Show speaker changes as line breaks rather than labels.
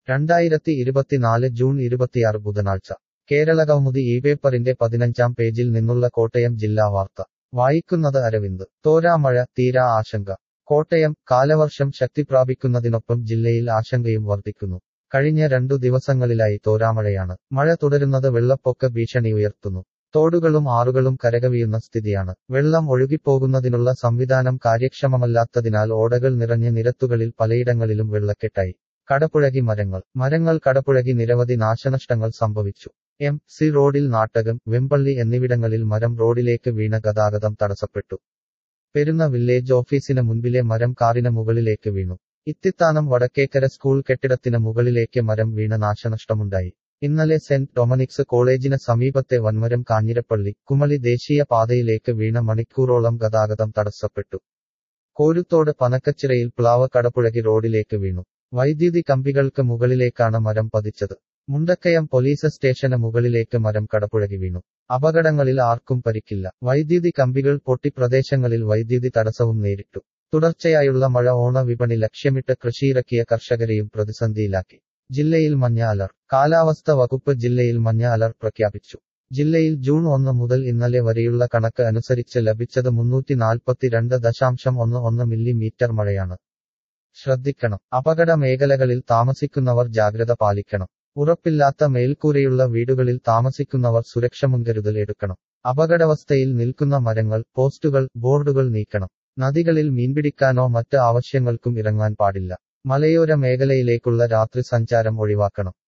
രണ്ടായിരത്തി ഇരുപത്തിനാല് ജൂൺ ഇരുപത്തിയാറ് ബുധനാഴ്ച കേരളകൗമുദി ഈ പേപ്പറിന്റെ പതിനഞ്ചാം പേജിൽ നിന്നുള്ള കോട്ടയം ജില്ലാ വാർത്ത വായിക്കുന്നത് അരവിന്ദ് തോരാമഴ തീരാ ആശങ്ക കോട്ടയം കാലവർഷം ശക്തിപ്രാപിക്കുന്നതിനൊപ്പം ജില്ലയിൽ ആശങ്കയും വർദ്ധിക്കുന്നു കഴിഞ്ഞ രണ്ടു ദിവസങ്ങളിലായി തോരാമഴയാണ് മഴ തുടരുന്നത് വെള്ളപ്പൊക്ക ഭീഷണി ഉയർത്തുന്നു തോടുകളും ആറുകളും കരകവിയുന്ന സ്ഥിതിയാണ് വെള്ളം ഒഴുകിപ്പോകുന്നതിനുള്ള സംവിധാനം കാര്യക്ഷമമല്ലാത്തതിനാൽ ഓടകൾ നിറഞ്ഞ നിരത്തുകളിൽ പലയിടങ്ങളിലും വെള്ളക്കെട്ടായി കടപുഴകി മരങ്ങൾ മരങ്ങൾ കടപുഴകി നിരവധി നാശനഷ്ടങ്ങൾ സംഭവിച്ചു എം സി റോഡിൽ നാട്ടകം വെമ്പള്ളി എന്നിവിടങ്ങളിൽ മരം റോഡിലേക്ക് വീണ ഗതാഗതം തടസ്സപ്പെട്ടു പെരുന്ന വില്ലേജ് ഓഫീസിന് മുൻപിലെ മരം കാറിന് മുകളിലേക്ക് വീണു ഇത്തിത്താനം വടക്കേക്കര സ്കൂൾ കെട്ടിടത്തിന് മുകളിലേക്ക് മരം വീണ നാശനഷ്ടമുണ്ടായി ഇന്നലെ സെന്റ് ഡൊമനിക്സ് കോളേജിന് സമീപത്തെ വൻമരം കാഞ്ഞിരപ്പള്ളി കുമളി ദേശീയ പാതയിലേക്ക് വീണ മണിക്കൂറോളം ഗതാഗതം തടസ്സപ്പെട്ടു കോരുത്തോട് പനക്കച്ചിറയിൽ പ്ലാവ് കടപുഴകി റോഡിലേക്ക് വീണു വൈദ്യുതി കമ്പികൾക്ക് മുകളിലേക്കാണ് മരം പതിച്ചത് മുണ്ടക്കയം പോലീസ് സ്റ്റേഷന് മുകളിലേക്ക് മരം കടപുഴകി വീണു അപകടങ്ങളിൽ ആർക്കും പരിക്കില്ല വൈദ്യുതി കമ്പികൾ പൊട്ടി പ്രദേശങ്ങളിൽ വൈദ്യുതി തടസ്സവും നേരിട്ടു തുടർച്ചയായുള്ള മഴ ഓണ വിപണി ലക്ഷ്യമിട്ട് കൃഷിയിറക്കിയ കർഷകരെയും പ്രതിസന്ധിയിലാക്കി ജില്ലയിൽ മഞ്ഞ അലർ കാലാവസ്ഥ വകുപ്പ് ജില്ലയിൽ മഞ്ഞ അലർ പ്രഖ്യാപിച്ചു ജില്ലയിൽ ജൂൺ ഒന്ന് മുതൽ ഇന്നലെ വരെയുള്ള കണക്ക് അനുസരിച്ച് ലഭിച്ചത് മുന്നൂറ്റി നാൽപ്പത്തിരണ്ട് ദശാംശം ഒന്ന് ഒന്ന് മില്ലിമീറ്റർ മഴയാണ് ശ്രദ്ധിക്കണം അപകട മേഖലകളിൽ താമസിക്കുന്നവർ ജാഗ്രത പാലിക്കണം ഉറപ്പില്ലാത്ത മേൽക്കൂരയുള്ള വീടുകളിൽ താമസിക്കുന്നവർ സുരക്ഷ മുൻകരുതൽ എടുക്കണം അപകടാവസ്ഥയിൽ നിൽക്കുന്ന മരങ്ങൾ പോസ്റ്റുകൾ ബോർഡുകൾ നീക്കണം നദികളിൽ മീൻപിടിക്കാനോ മറ്റ് ആവശ്യങ്ങൾക്കും ഇറങ്ങാൻ പാടില്ല മലയോര മേഖലയിലേക്കുള്ള രാത്രി സഞ്ചാരം ഒഴിവാക്കണം